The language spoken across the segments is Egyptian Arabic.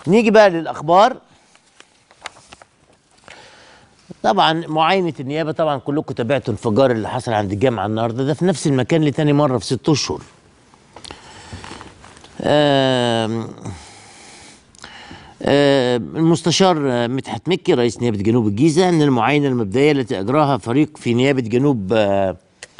نيجي بقى للاخبار طبعا معاينه النيابه طبعا كلكم تابعتوا الانفجار اللي حصل عند الجامعه النهارده ده في نفس المكان لتاني مره في ست اشهر آم، آم، المستشار آه، مدحت مكي رئيس نيابه جنوب الجيزه ان المعاينه المبدئيه التي اجراها فريق في نيابه جنوب آه،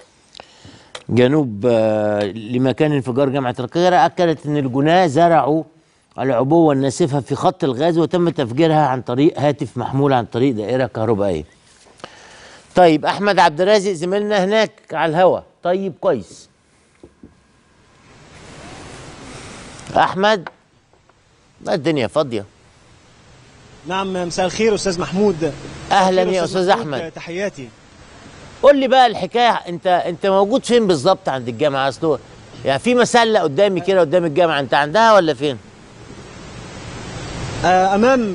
جنوب آه، لمكان انفجار جامعه القاهره اكدت ان الجناه زرعوا العبوه الناسفه في خط الغاز وتم تفجيرها عن طريق هاتف محمول عن طريق دائره كهربائيه. طيب احمد عبد الرازق زميلنا هناك على الهوا طيب كويس. احمد لا الدنيا فاضيه نعم مساء الخير استاذ محمود اهلا خير يا استاذ محمود، احمد تحياتي قول لي بقى الحكايه انت انت موجود فين بالظبط عند الجامعه اصله يعني في مسله قدامي كده قدام الجامعه انت عندها ولا فين؟ آه، امام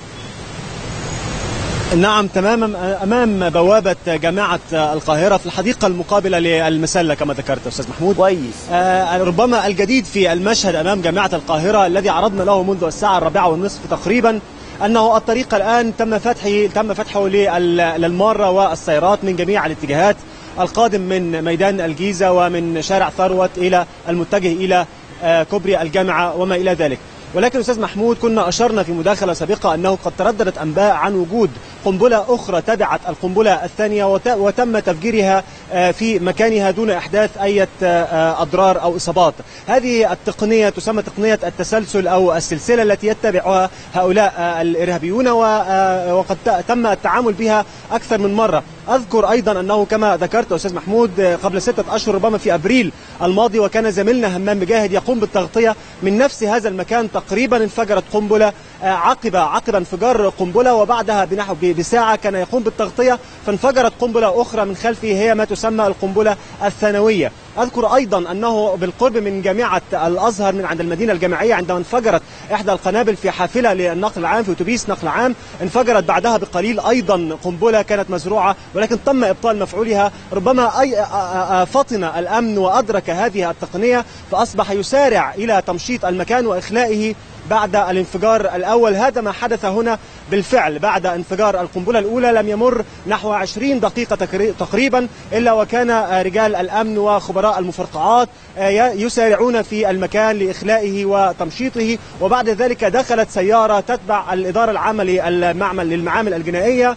نعم تماما امام بوابه جامعه القاهره في الحديقه المقابله للمسله كما ذكرت استاذ محمود كويس آه، ربما الجديد في المشهد امام جامعه القاهره الذي عرضنا له منذ الساعه الرابعه والنصف تقريبا انه الطريق الان تم فتحه تم فتحه لل- للماره والسيارات من جميع الاتجاهات القادم من ميدان الجيزه ومن شارع ثروت الى المتجه الى آه، كوبري الجامعه وما الى ذلك ولكن استاذ محمود كنا اشرنا في مداخله سابقه انه قد ترددت انباء عن وجود قنبله اخرى تبعت القنبله الثانيه وت- وتم تفجيرها آه، في مكانها دون احداث اي اضرار او اصابات. هذه التقنيه تسمى تقنيه التسلسل او السلسله التي يتبعها هؤلاء آه، الارهابيون و- آه، وقد ت- تم التعامل بها اكثر من مره. اذكر ايضا انه كما ذكرت استاذ محمود آه، قبل سته اشهر ربما في ابريل الماضي وكان زميلنا همام مجاهد يقوم بالتغطيه من نفس هذا المكان تقريبا انفجرت قنبله آه، عقب عقب انفجار قنبله وبعدها بنحو ب- بساعه كان يقوم بالتغطيه فانفجرت قنبله اخرى من خلفه هي ما تسمى القنبله الثانويه. اذكر ايضا انه بالقرب من جامعه الازهر من عند المدينه الجامعيه عندما انفجرت احدى القنابل في حافله للنقل العام في اتوبيس نقل عام انفجرت بعدها بقليل ايضا قنبله كانت مزروعه ولكن تم ابطال مفعولها ربما اي آ- آ- آ- فطن الامن وادرك هذه التقنيه فاصبح يسارع الى تمشيط المكان واخلائه بعد الانفجار الاول هذا ما حدث هنا بالفعل بعد انفجار القنبله الاولى لم يمر نحو 20 دقيقه تقري- تقريبا الا وكان آه، رجال الامن وخبراء المفرقعات آه، ي- يسارعون في المكان لاخلائه وتمشيطه وبعد ذلك دخلت سياره تتبع الاداره العامه للمعمل للمعامل الجنائيه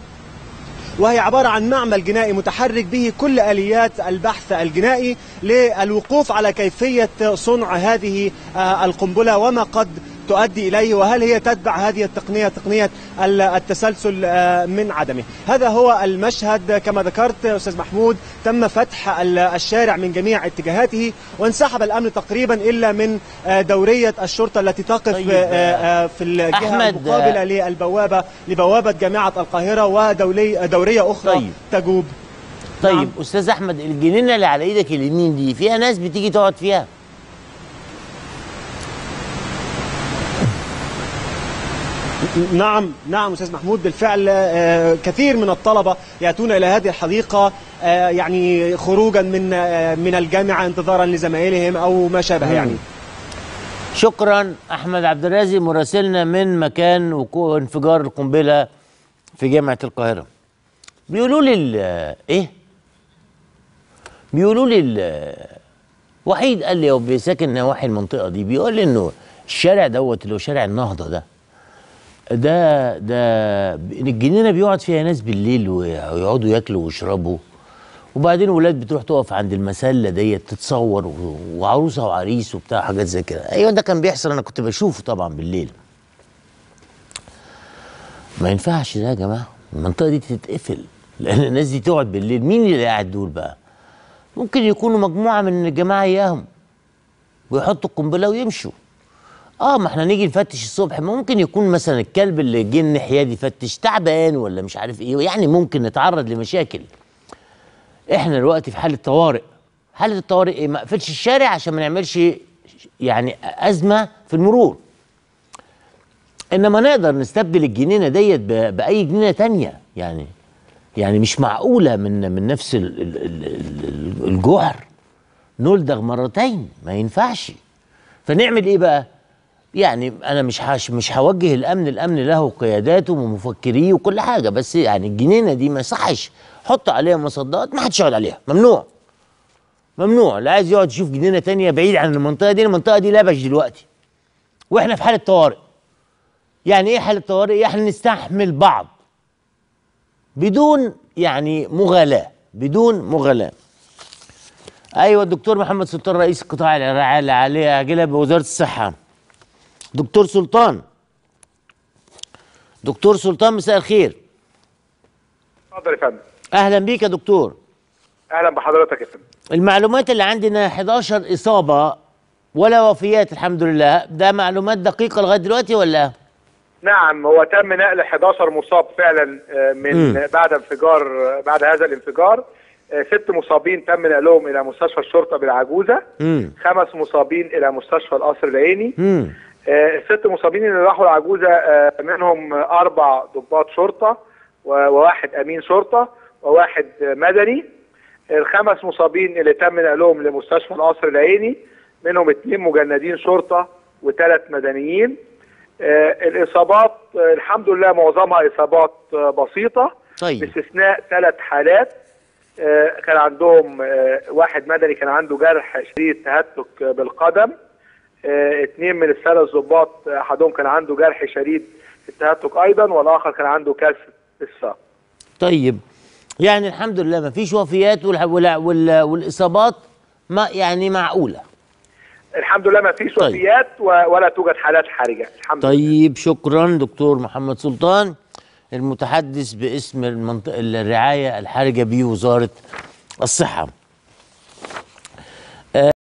وهي عبارة عن معمل جنائي متحرك به كل آليات البحث الجنائي للوقوف على كيفية صنع هذه آه، القنبلة وما قد تؤدي إليه وهل هي تتبع هذه التقنية تقنية ال- التسلسل آه، من عدمه هذا هو المشهد كما ذكرت أستاذ محمود تم فتح ال- الشارع من جميع اتجاهاته وانسحب الأمن تقريبا إلا من آه، دورية الشرطة التي تقف طيب، آه، آه، في الجهة أحمد، المقابلة للبوابة لبوابة جامعة القاهرة ودولي دورية أخرى طيب. تجوب طيب نعم. استاذ احمد الجنينه اللي على ايدك اليمين دي فيها ناس بتيجي تقعد فيها نعم نعم أستاذ محمود بالفعل آه، كثير من الطلبة يأتون إلى هذه الحديقة آه، يعني خروجا من آه، من الجامعة انتظارا لزمايلهم أو ما شابه يعني شكرا احمد عبد الرازق مراسلنا من مكان وقوع انفجار القنبله في جامعه القاهره بيقولوا لي ال- ايه بيقولوا لي ال- وحيد قال لي هو بيساكن نواحي المنطقه دي بيقول لي انه الشارع دوت اللي هو شارع النهضه ده ده ده الجنينه بيقعد فيها ناس بالليل ويقعدوا ياكلوا ويشربوا وبعدين ولاد بتروح تقف عند المسله ديت تتصور و- وعروسه وعريس وبتاع حاجات زي كده ايوه ده كان بيحصل انا كنت بشوفه طبعا بالليل ما ينفعش ده يا جماعه المنطقه دي تتقفل لان الناس دي تقعد بالليل مين اللي قاعد دول بقى ممكن يكونوا مجموعه من الجماعه اياهم ويحطوا القنبله ويمشوا اه ما احنا نيجي نفتش الصبح ممكن يكون مثلا الكلب اللي جه الناحيه دي يفتش تعبان ولا مش عارف ايه يعني ممكن نتعرض لمشاكل احنا دلوقتي في حاله طوارئ حاله الطوارئ ايه ما اقفلش الشارع عشان ما نعملش يعني ازمه في المرور انما نقدر نستبدل الجنينه ديت ب- باي جنينه تانية يعني يعني مش معقوله من من نفس ال- ال- ال- ال- الجحر نلدغ مرتين ما ينفعش فنعمل ايه بقى يعني انا مش هش مش هوجه الامن الامن له قياداته ومفكريه وكل حاجه بس يعني الجنينه دي ما يصحش حط عليها مصدات ما حدش يقعد عليها ممنوع ممنوع اللي عايز يقعد يشوف جنينه تانية بعيد عن المنطقه دي المنطقه دي لبش دلوقتي واحنا في حاله طوارئ يعني ايه حاله طوارئ احنا نستحمل بعض بدون يعني مغالاه بدون مغالاه ايوه الدكتور محمد سلطان رئيس قطاع الرعايه العاجله بوزاره الصحه دكتور سلطان دكتور سلطان مساء الخير اتفضل يا فندم اهلا بيك يا دكتور اهلا بحضرتك يا فندم المعلومات اللي عندنا 11 اصابه ولا وفيات الحمد لله ده معلومات دقيقه لغايه دلوقتي ولا نعم هو تم نقل 11 مصاب فعلا آه، من مم. بعد انفجار آه، بعد هذا الانفجار آه، ست مصابين تم نقلهم الى مستشفى الشرطه بالعجوزه امم خمس مصابين الى مستشفى القصر العيني امم آه، الست مصابين اللي راحوا العجوزه آه، منهم آه، اربع ضباط شرطه و- وواحد امين شرطه وواحد آه، مدني الخمس مصابين اللي تم نقلهم لمستشفى القصر العيني منهم اثنين مجندين شرطه وثلاث مدنيين آه، الاصابات آه، الحمد لله معظمها اصابات آه، بسيطه طيب باستثناء ثلاث حالات آه، كان عندهم آه، واحد مدني كان عنده جرح شديد تهتك آه، بالقدم آه، اثنين من الثلاث ضباط آه، احدهم كان عنده جرح شديد التهتك ايضا والاخر كان عنده كسر في الساق طيب يعني الحمد لله ما فيش وفيات والح- ولا- وال- والاصابات ما يعني معقوله الحمد لله ما فيش طيب. وفيات و- ولا توجد حالات حرجه الحمد لله طيب شكرا دكتور محمد سلطان المتحدث باسم المنطقة الرعاية الحرجة بوزارة الصحة